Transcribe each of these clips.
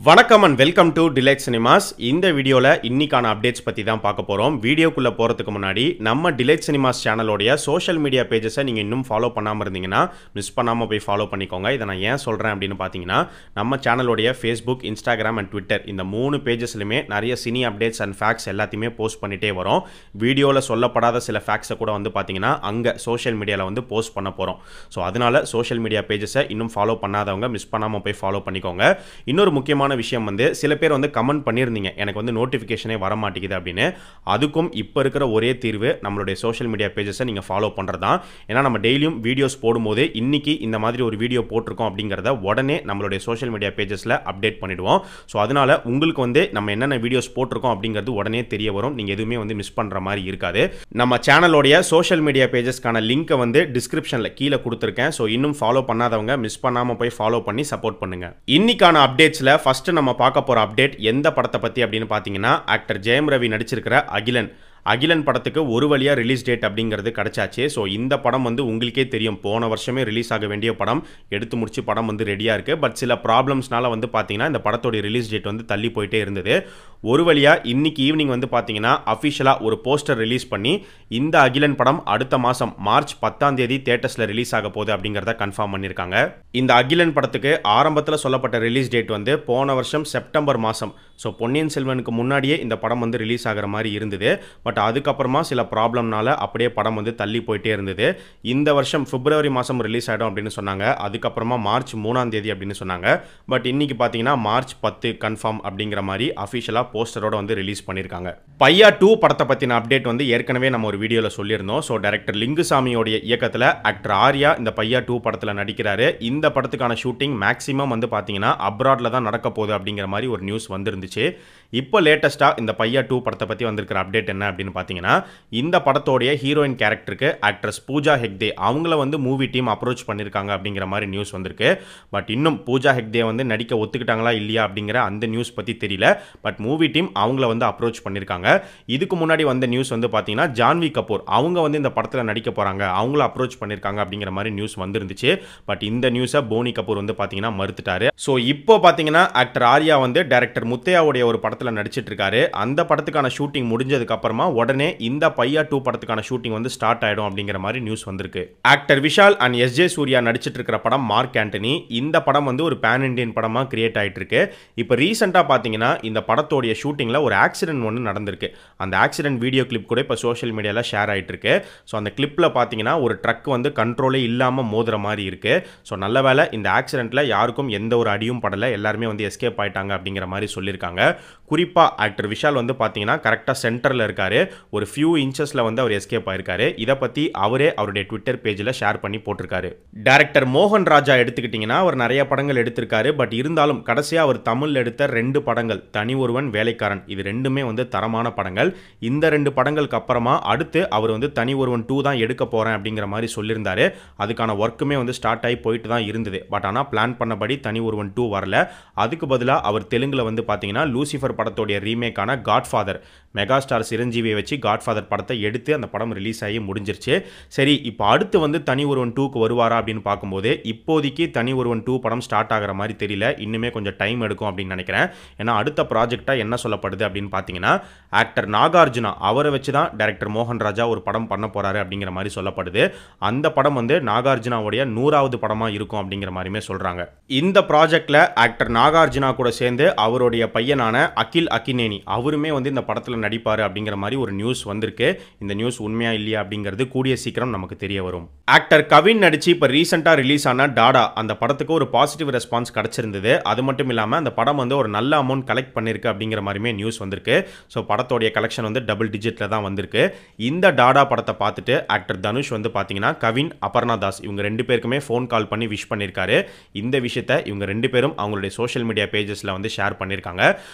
வணக்கம் and welcome to Delight Cinemas இந்த வீடியோவில் இன்னைக்கான அப்டேட்ஸ் பற்றி தான் பார்க்க போகிறோம் வீடியோக்குள்ளே போகிறதுக்கு முன்னாடி நம்ம டிலைட் சினிமாஸ் சேனலோடைய சோஷியல் மீடியா பேஜஸை நீங்கள் இன்னும் ஃபாலோ பண்ணாமல் இருந்தீங்கன்னா மிஸ் பண்ணாமல் போய் ஃபாலோ பண்ணிக்கோங்க இதை நான் ஏன் சொல்கிறேன் அப்படின்னு பார்த்தீங்கன்னா நம்ம சேனலோடைய ஃபேஸ்புக் இன்ஸ்டாகிராம் அண்ட் ட்விட்டர் இந்த மூணு பேஜஸ்லையுமே நிறைய சினி அப்டேட்ஸ் அண்ட் ஃபேக்ட்ஸ் எல்லாத்தையுமே போஸ்ட் பண்ணிட்டே வரோம் வீடியோவில் சொல்லப்படாத சில ஃபேக்ட்ஸை கூட வந்து பார்த்தீங்கன்னா அங்கே சோஷியல் மீடியாவில் வந்து போஸ்ட் பண்ண போகிறோம் ஸோ அதனால சோஷியல் மீடியா பேஜஸை இன்னும் ஃபாலோ பண்ணாதவங்க மிஸ் பண்ணாமல் போய் ஃபாலோ பண்ணிக்கோங்க இன்னொரு முக்கியமான விஷயம் வந்து சில பேர் வந்து கமெண்ட் பண்ணியிருந்தீங்க எனக்கு வந்து நோட்டிஃபிகேஷனே வர மாட்டேங்குது அப்படின்னு அதுக்கும் இப்போ இருக்கிற ஒரே தீர்வு நம்மளுடைய சோஷியல் மீடியா பேஜஸை நீங்கள் ஃபாலோ பண்ணுறது தான் ஏன்னா நம்ம டெய்லியும் வீடியோஸ் போடும்போது இன்னைக்கு இந்த மாதிரி ஒரு வீடியோ போட்டிருக்கோம் அப்படிங்கிறத உடனே நம்மளுடைய சோஷியல் மீடியா பேஜஸில் அப்டேட் பண்ணிடுவோம் ஸோ அதனால உங்களுக்கு வந்து நம்ம என்னென்ன வீடியோஸ் போட்டிருக்கோம் அப்படிங்கிறது உடனே தெரிய வரும் நீங்கள் எதுவுமே வந்து மிஸ் பண்ணுற மாதிரி இருக்காது நம்ம சேனலோடைய சோஷியல் மீடியா பேஜஸ்க்கான லிங்க்கை வந்து டிஸ்கிரிப்ஷனில் கீழே கொடுத்துருக்கேன் ஸோ இன்னும் ஃபாலோ பண்ணாதவங்க மிஸ் பண்ணாமல் போய் ஃபாலோ பண்ணி சப்போர்ட் பண்ணுங்க இன்னைக்கான அப்டேட்ஸில் ஃபர்ஸ்ட் நம்ம பார்க்க போகிற அப்டேட் எந்த படத்தை பற்றி அப்படின்னு பார்த்தீங்கன்னா ஆக்டர் ஜெயம் ரவி நடிச்சிருக்கிற அகிலன் அகிலன் படத்துக்கு ஒரு வழியாக ரிலீஸ் டேட் அப்படிங்கிறது கிடச்சாச்சு ஸோ இந்த படம் வந்து உங்களுக்கே தெரியும் போன வருஷமே ரிலீஸ் ஆக வேண்டிய படம் எடுத்து முடிச்சு படம் வந்து ரெடியாக இருக்குது பட் சில ப்ராப்ளம்ஸ்னால வந்து பார்த்தீங்கன்னா இந்த படத்தோட ரிலீஸ் டேட் வந்து தள்ளி போயிட்டே இருந்தது ஒரு வழியாக இன்னைக்கு ஈவினிங் வந்து பார்த்தீங்கன்னா அஃபிஷியலாக ஒரு போஸ்டர் ரிலீஸ் பண்ணி இந்த அகிலன் படம் அடுத்த மாதம் மார்ச் பத்தாம் தேதி தேட்டர்ஸில் ரிலீஸ் ஆக போகுது அப்படிங்கிறத கன்ஃபார்ம் பண்ணியிருக்காங்க இந்த அகிலன் படத்துக்கு ஆரம்பத்தில் சொல்லப்பட்ட ரிலீஸ் டேட் வந்து போன வருஷம் செப்டம்பர் மாதம் ஸோ பொன்னியின் செல்வனுக்கு முன்னாடியே இந்த படம் வந்து ரிலீஸ் ஆகிற மாதிரி இருந்தது பட் அதுக்கப்புறமா சில ப்ராப்ளம்னால அப்படியே படம் வந்து தள்ளி போயிட்டே இருந்தது இந்த வருஷம் பிப்ரவரி மாதம் ரிலீஸ் ஆகிடும் அப்படின்னு சொன்னாங்க அதுக்கப்புறமா மார்ச் மூணாம் தேதி அப்படின்னு சொன்னாங்க பட் இன்னைக்கு பார்த்தீங்கன்னா மார்ச் பத்து கன்ஃபார்ம் அப்படிங்கிற மாதிரி அஃபிஷியலாக போஸ்டரோட வந்து ரிலீஸ் பண்ணியிருக்காங்க பையா டூ படத்தை பற்றின அப்டேட் வந்து ஏற்கனவே நம்ம ஒரு வீடியோவில் சொல்லியிருந்தோம் ஸோ டைரக்டர் லிங்குசாமியோடைய இயக்கத்தில் ஆக்டர் ஆர்யா இந்த பையா டூ படத்தில் நடிக்கிறாரு இந்த படத்துக்கான ஷூட்டிங் மேக்ஸிமம் வந்து பார்த்தீங்கன்னா அப்ராட்ல தான் நடக்க போகுது அப்படிங்கிற மாதிரி ஒரு நியூஸ் வந்துருந்துச்சு இப்போ லேட்டஸ்ட்டாக இந்த பையா டூ படத்தை பற்றி வந்திருக்கிற அப்டேட் என்ன அப்படின்னு பார்த்தீங்கன்னா இந்த படத்தோடைய ஹீரோயின் கேரக்டருக்கு ஆக்ட்ரஸ் பூஜா ஹெக்தே அவங்கள வந்து மூவி டீம் அப்ரோச் பண்ணியிருக்காங்க அப்படிங்கிற மாதிரி நியூஸ் வந்திருக்கு பட் இன்னும் பூஜா ஹெக்தே வந்து நடிக்க ஒத்துக்கிட்டாங்களா இல்லையா அப்படிங்கிற அந்த நியூஸ் பற்றி தெரியல பட் மூவி டீம் அவங்கள வந்து அப்ரோச் பண்ணியிருக்காங்க இதுக்கு முன்னாடி வந்த நியூஸ் வந்து பார்த்தீங்கன்னா ஜான்வி கபூர் அவங்க வந்து இந்த படத்தில் நடிக்க போகிறாங்க அவங்கள அப்ரோச் பண்ணியிருக்காங்க அப்படிங்கிற மாதிரி நியூஸ் வந்துருந்துச்சு பட் இந்த நியூஸை போனி கபூர் வந்து பார்த்தீங்கன்னா மறுத்துட்டாரு ஸோ இப்போ பார்த்தீங்கன்னா ஆக்டர் ஆர்யா வந்து டைரக்டர் முத்தையாவுடைய ஒரு படத்தில் நடிச்சிட்டு இருக்காரு அந்த படத்துக்கான ஷூட்டிங் முடிஞ்சதுக்கு அப்புறமா உடனே இந்த பையா டூ படத்துக்கான ஷூட்டிங் வந்து ஸ்டார்ட் ஆயிடும் அப்படிங்கிற மாதிரி நியூஸ் வந்திருக்கு actor Vishal and S J Suryah நடிச்சிட்டு இருக்கிற படம் மார்க் ஆண்டனி இந்த படம் வந்து ஒரு பேன் இண்டியன் படமா கிரியேட் ஆயிட்டு இருக்கு இப்போ ரீசெண்டாக பார்த்தீங்கன்னா இந்த படத்தோடைய ஷூட்டிங்கில் ஒரு ஆக்சிடென்ட் ஒன்று நடந்திருக்கு அந்த ஆக்சிடென்ட் வீடியோ கிளிப் கூட இப்போ சோஷியல் மீடியாவில் ஷேர் ஆயிட்டு இருக்கு ஸோ அந்த கிளிப்பில் பார்த்தீங்கன்னா ஒரு ட்ரக் வந்து கண்ட்ரோலே இல்லாமல் மோதுற மாதிரி இருக்கு ஸோ நல்ல வேளை இந்த ஆக்சிடென்ட்ல யாருக்கும் எந்த ஒரு அடியும் படலை எல்லாருமே வந்து எஸ்கேப் ஆயிட்டாங்க அப்படிங்கிற மாதிரி சொல்லியிருக்காங்க குறிப்பாக ஆக்டர் விஷால் வந்து பார்த்தீங்கன்னா கரெக்டாக சென்டரில் இருக்காரு ஒரு ஃபியூ இன்ச்சஸில் வந்து அவர் எஸ்கேப் ஆயிருக்காரு இதை பற்றி அவரே அவருடைய ட்விட்டர் பேஜில் ஷேர் பண்ணி போட்டிருக்காரு டேரக்டர் மோகன் ராஜா எடுத்துக்கிட்டிங்கன்னா அவர் நிறைய படங்கள் எடுத்திருக்காரு பட் இருந்தாலும் கடைசியாக அவர் தமிழில் எடுத்த ரெண்டு படங்கள் தனி ஒருவன் வேலைக்காரன் இது ரெண்டுமே வந்து தரமான படங்கள் இந்த ரெண்டு படங்களுக்கு அப்புறமா அடுத்து அவர் வந்து தனி ஒருவன் டூ தான் எடுக்க போகிறேன் அப்படிங்கிற மாதிரி சொல்லியிருந்தாரு அதுக்கான ஒர்க்குமே வந்து ஸ்டார்ட் ஆகி போயிட்டு தான் இருந்தது பட் ஆனால் பிளான் பண்ணபடி தனி ஒருவன் டூ வரல அதுக்கு பதிலாக அவர் தெலுங்கில் வந்து பார்த்தீங்கன்னா லூசிஃபர் படத்தோடைய ரீமேக்கான காட்ஃபாதர் மெகா ஸ்டார் சிரஞ்சீவியை வச்சு காட்ஃபாதர் படத்தை எடுத்து அந்த படம் ரிலீஸ் ஆகி முடிஞ்சிருச்சு சரி இப்போ அடுத்து வந்து தனி ஒருவன் டூக்கு வருவாரா அப்படின்னு பார்க்கும்போது இப்போதைக்கு தனி ஒருவன் டூ படம் ஸ்டார்ட் ஆகிற மாதிரி தெரியல இன்னுமே கொஞ்சம் டைம் எடுக்கும் அப்படின்னு நினைக்கிறேன் ஏன்னா அடுத்த ப்ராஜெக்டாக என்ன சொல்லப்படுது அப்படின்னு பார்த்தீங்கன்னா ஆக்டர் நாகார்ஜுனா அவரை வச்சு தான் டேரக்டர் மோகன் ராஜா ஒரு படம் பண்ண போறாரு அப்படிங்கிற மாதிரி சொல்லப்படுது அந்த படம் வந்து நாகார்ஜுனாவுடைய நூறாவது படமாக இருக்கும் அப்படிங்கிற மாதிரியுமே சொல்கிறாங்க இந்த ப்ராஜெக்டில் ஆக்டர் நாகார்ஜுனா கூட சேர்ந்து அவருடைய பையனான அகில் அக்கினேனி அவருமே வந்து இந்த படத்தில் நடிப்பார் அப்படிங்கிற மாதிரி ஒரு நியூஸ் வந்திருக்கு இந்த நியூஸ் உண்மையா இல்லையா அப்படிங்கிறது கூடிய சீக்கிரம் நமக்கு தெரிய வரும் ஆக்டர் கவின் நடிச்சு இப்போ ரீசெண்டாக ரிலீஸ் ஆன டாடா அந்த படத்துக்கு ஒரு பாசிட்டிவ் ரெஸ்பான்ஸ் கிடைச்சிருந்தது அது மட்டும் இல்லாமல் அந்த படம் வந்து ஒரு நல்ல அமௌண்ட் கலெக்ட் பண்ணியிருக்கு அப்படிங்கிற மாதிரியுமே நியூஸ் வந்திருக்கு ஸோ படத்தோடைய கலெக்ஷன் வந்து டபுள் டிஜிட்டில் தான் வந்திருக்கு இந்த டாடா படத்தை பார்த்துட்டு ஆக்டர் தனுஷ் வந்து பார்த்தீங்கன்னா கவின் அபர்ணா தாஸ் இவங்க ரெண்டு பேருக்குமே ஃபோன் கால் பண்ணி விஷ் பண்ணியிருக்காரு இந்த விஷயத்த இவங்க ரெண்டு பேரும் அவங்களுடைய சோஷியல் மீடியா பேஜஸில் வந்து ஷேர் பண்ணியிருக்காங்க ஸோ டாடா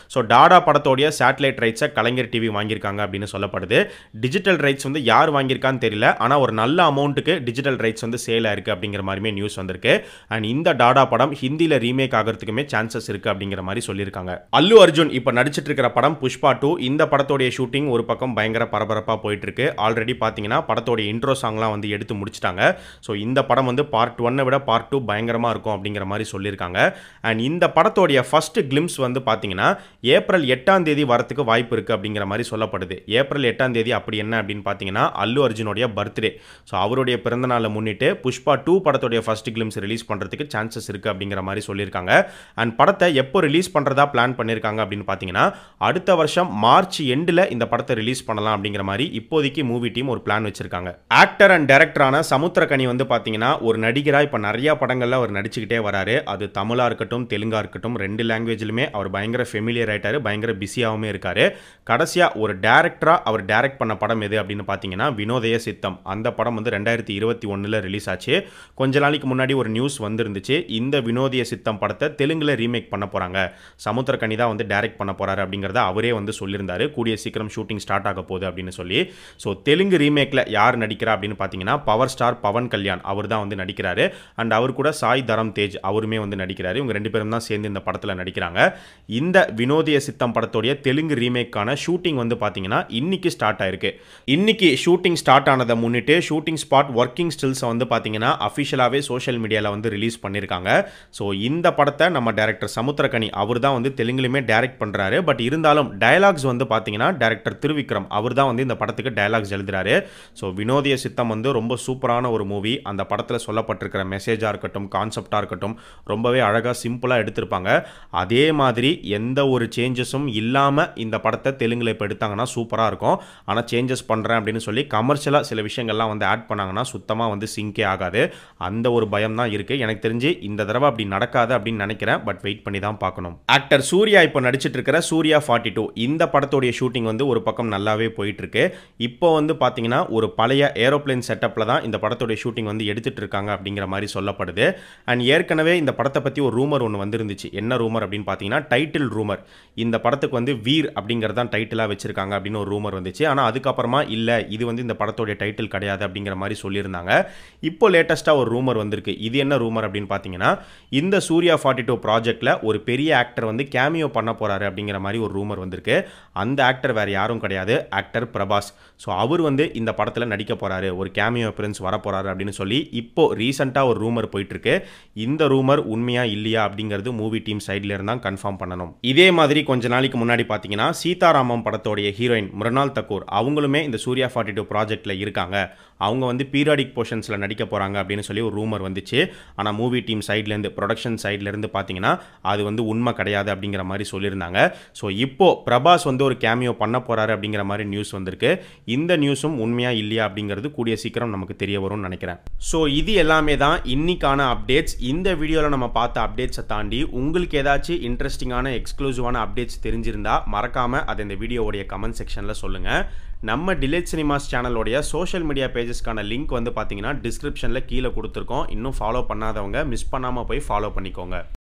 டாடா படத்தோடைய சேட்டலைட் ரைட்ஸை கலைஞர் டிவி வாங்கியிருக்காங்க அப்படின்னு சொல்லப்படுது டிஜிட்டல் ரைட்ஸ் வந்து யார் வாங்கியிருக்கான்னு தெரியல ஆனால் ஒரு நல்ல அமௌண்ட்டுக்கு டிஜிட்டல் ரைட்ஸ் வந்து சேல் ஆயிருக்கு அப்படிங்கிற மாதிரியுமே நியூஸ் வந்திருக்கு அண்ட் இந்த டாடா படம் ஹிந்தியில் ரீமேக் ஆகிறதுக்குமே சான்சஸ் இருக்கு அப்படிங்கிற மாதிரி சொல்லியிருக்காங்க அல்லு அர்ஜுன் இப்போ நடிச்சிட்டு இருக்கிற படம் புஷ்பா டூ இந்த படத்தோடைய ஷூட்டிங் ஒரு பக்கம் பயங்கர பரபரப்பாக போயிட்டு இருக்கு ஆல்ரெடி பார்த்தீங்கன்னா படத்தோடைய இன்ட்ரோ சாங்லாம் வந்து எடுத்து முடிச்சிட்டாங்க ஸோ இந்த படம் வந்து பார்ட் ஒன்னை விட பார்ட் டூ பயங்கரமாக இருக்கும் அப்படிங்கிற மாதிரி சொல்லியிருக்காங்க அண்ட் இந்த படத்தோடைய ஃபர்ஸ்ட் கிளிம்ஸ் வந்து பார்த்தீங்கன்னா ஏப்ரல் எட்டாம் தேதி வரத்துக்கு வாய்ப்பு இருக்குது அப்படிங்கிற மாதிரி சொல்லப்படுது ஏப்ரல் எட்டாம் தேதி அப்படி என்ன அப்படின்னு பார்த்தீங்கன்னா அல்லு அர்ஜுனுடைய பர்த்டே ஸோ அவருடைய பிறந்த நாளை முன்னிட்டு புஷ்பா டூ படத்தோடைய ஃபர்ஸ்ட் கிளிம்ஸ் ரிலீஸ் பண்ணுறதுக்கு சான்சஸ் இருக்குது அப்படிங்கிற மாதிரி சொல்லியிருக்காங்க அண்ட் படத்தை எப்போ ரிலீஸ் பண்ணுறதா பிளான் பண்ணியிருக்காங்க அப்படின்னு பார்த்தீங்கன்னா அடுத்த வருஷம் மார்ச் எண்டில் இந்த படத்தை ரிலீஸ் பண்ணலாம் அப்படிங்கிற மாதிரி இப்போதைக்கு மூவி டீம் ஒரு பிளான் வச்சிருக்காங்க ஆக்டர் அண்ட் டைரக்டரான சமுத்திரகனி வந்து பார்த்தீங்கன்னா ஒரு நடிகராக இப்போ நிறைய படங்களில் அவர் நடிச்சுக்கிட்டே வராரு அது தமிழாக இருக்கட்டும் தெலுங்கா இருக்கட்டும் ரெண்டு லாங்குவேஜ்லுமே அவர் பயங்கர ஃபெமிலியர் ஆயிட்டாரு பயங்கர பிஸியாகவுமே இருக்காரு கடைசியாக ஒரு டேரக்டராக அவர் டைரக்ட் பண்ண படம் எது அப்படின்னு பார்த்தீங்கன்னா வினோதய சித்தம் அந்த படம் வந்து ரெண்டாயிரத்தி இருபத்தி ஒன்றில் ரிலீஸ் ஆச்சு கொஞ்ச நாளைக்கு முன்னாடி ஒரு நியூஸ் வந்திருந்துச்சு இந்த வினோதிய சித்தம் படத்தை தெலுங்கில் ரீமேக் பண்ண போகிறாங்க சமுத்திரக்கனி தான் வந்து டைரக்ட் பண்ண போகிறாரு அப்படிங்கிறத அவரே வந்து சொல்லியிருந்தாரு கூடிய சீக்கிரம் ஷூட்டிங் ஸ்டார்ட் ஆக போகுது அப்படின்னு சொல்லி ஸோ தெலுங்கு ரீமேக்கில் யார் நடிக்கிறா அப்படின்னு பார்த்தீங்கன்னா பவர் ஸ்டார் பவன் கல்யாண் அவர் தான் வந்து நடிக்கிறாரு அண்ட் அவர் கூட சாய் தரம் தேஜ் அவருமே வந்து நடிக்கிறாரு இவங்க ரெண்டு பேரும் தான் சேர்ந்து இந்த படத்தில் நடிக்கிறாங்க இந்த வினோதிய சித்தம் படத்தோடைய தெலுங்கு ரீமேக்கான ஷூட்டிங் வந்து பார்த்தீங்கன்னா இன்னைக்கு ஸ்டார்ட் ஆயிருக்கு இன்னைக்கு ஷூட்டிங் ஸ்டார்ட் ஆனதை முன்னிட்டு ஷூட்டிங் ஸ்பாட் ஒர்க்கிங் ஸ்டில்ஸை வந்து பார்த்தீங்கன்னா அஃபிஷியலாகவே சோஷியல் மீடியாவில் வந்து ரிலீஸ் பண்ணியிருக்காங்க ஸோ இந்த படத்தை நம்ம டேரக்டர் சமுத்திரகனி அவர் தான் வந்து தெலுங்குலையுமே டைரக்ட் பண்ணுறாரு பட் இருந்தாலும் டயலாக்ஸ் வந்து பார்த்தீங்கன்னா டேரக்டர் திருவிக்ரம் அவர் தான் வந்து இந்த படத்துக்கு டயலாக்ஸ் எழுதுறாரு ஸோ வினோதிய சித்தம் வந்து ரொம்ப சூப்பரான ஒரு மூவி அந்த படத்தில் சொல்லப்பட்டிருக்கிற மெசேஜாக இருக்கட்டும் கான்செப்டாக இருக்கட்டும் ரொம்பவே அழகாக சிம்பிளாக எடுத்திருப்பாங்க அதே மாதிரி எந்த ஒரு சேஞ்சஸும் இல்லாமல் இந்த படத்தை தெலுங்கில் இப்போ எடுத்தாங்கன்னா சூப்பராக இருக்கும் ஆனால் சேஞ்சஸ் பண்ணுறேன் அப்படின்னு சொல்லி கமர்ஷியலாக சில விஷயங்கள்லாம் வந்து ஆட் பண்ணாங்கன்னா சுத்தமாக வந்து சிங்கே ஆகாது அந்த ஒரு பயம் தான் இருக்குது எனக்கு தெரிஞ்சு இந்த தடவை அப்படி நடக்காது அப்படின்னு நினைக்கிறேன் பட் வெயிட் பண்ணி தான் பார்க்கணும் ஆக்டர் சூர்யா இப்போ நடிச்சிட்டு இருக்கிற சூர்யா ஃபார்ட்டி டூ இந்த படத்தோடைய ஷூட்டிங் வந்து ஒரு பக்கம் நல்லாவே போயிட்டு இருக்கு இப்போ வந்து பார்த்தீங்கன்னா ஒரு பழைய ஏரோப்ளேன் செட்டப்பில் தான் இந்த படத்தோடைய ஷூட்டிங் வந்து எடுத்துட்டு இருக்காங்க அப்படிங்கிற மாதிரி சொல்லப்படுது அண்ட் ஏற்கனவே இந்த படத்தை பற்றி ஒரு ரூமர் ஒன்று வந்துருந்துச்சு என்ன ரூமர் அப்படின்னு பார்த்தீங்கன்னா டைட்டில் ரூமர் இந்த படத்துக்கு வந்து வீர் அப்படிங்கிறது தான் டைட்டிலாக வச்சிருக்காங்க அப்படின்னு ஒரு ரூமர் வந்துச்சு ஆனால் அதுக்கப்புறமா இல்லை இது வந்து இந்த படத்தோடைய டைட்டில் கிடையாது அப்படிங்கிற மாதிரி சொல்லியிருந்தாங்க இப்போ லேட்டஸ்ட்டாக ஒரு ரூமர் வந்திருக்கு இது என்ன ரூமர் அப்படின்னு பார்த்தீங்கன்னா இந்த சூர்யா ஃபார்ட்டி டூ ப்ராஜெக்டில் ஒரு பெரிய ஆக்டர் வந்து கேமியோ பண்ண போகிறாரு அப்படிங்கிற மாதிரி ஒரு ரூமர் வந்திருக்கு அந்த ஆக்டர் வேறு யாரும் கிடையாது ஆக்டர் பிரபாஸ் ஸோ அவர் வந்து இந்த படத்தில் நடிக்க போகிறாரு ஒரு கேமியோ அப்பியரன்ஸ் வர போகிறாரு அப்படின்னு சொல்லி இப்போ ரீசெண்டாக ஒரு ரூமர் போயிட்டுருக்கு இந்த ரூமர் உண்மையா இல்லையா அப்படிங்கிறது மூவி டீம் சைட்ல இருந்தால் கன்ஃபார்ம் பண்ணணும் இதே மாதிரி கொஞ்ச நாளைக்கு முன்னாடி பார்த்தீங்கன்னா சீதாராமம் படத்தோடைய ஹீரோயின் மிருனால் தக்கூர் அவங்களுமே இந்த சூர்யா ஃபார்ட்டி டூ ப்ராஜெக்டில் இருக்காங்க அவங்க வந்து பீரியாடிக் போர்ஷன்ஸில் நடிக்க போகிறாங்க அப்படின்னு சொல்லி ஒரு ரூமர் வந்துச்சு ஆனால் மூவி டீம் சைட்லேருந்து ப்ரொடக்ஷன் சைட்லேருந்து பார்த்தீங்கன்னா அது வந்து உண்மை கிடையாது அப்படிங்கிற மாதிரி சொல்லியிருந்தாங்க ஸோ இப்போ பிரபாஸ் வந்து ஒரு கேமியோ பண்ண போகிறாரு அப்படிங்கிற மாதிரி நியூஸ் வந்திருக்கு இந்த நியூஸும் உண்மையாக இல்லையா அப்படிங்கிறது கூடிய சீக்கிரம் நமக்கு தெரிய வரும்னு நினைக்கிறேன் ஸோ இது எல்லாமே தான் இன்னைக்கான அப்டேட்ஸ் இந்த வீடியோவில் நம்ம பார்த்த அப்டேட்ஸை தாண்டி உங்களுக்கு ஏதாச்சும் இன்ட்ரெஸ்டிங்கான எக்ஸ்க்ளூசிவான அப்டேட்ஸ் தெரிஞ்சிருந்தா மறக்காமல் அதை இந்த வீடியோவுடைய கமெண்ட் செக்ஷனில் சொல்லுங்கள் நம்ம டிலேட் சினிமாஸ் சேனலோடைய சோஷியல் மீடியா பேஜஸ்க்கான லிங்க் வந்து பார்த்தீங்கன்னா டிஸ்கிரிப்ஷனில் கீழே கொடுத்துருக்கோம் இன்னும் ஃபாலோ பண்ணாதவங்க மிஸ் பண்ணாமல் போய் ஃபாலோ பண்ணிக்கோங்க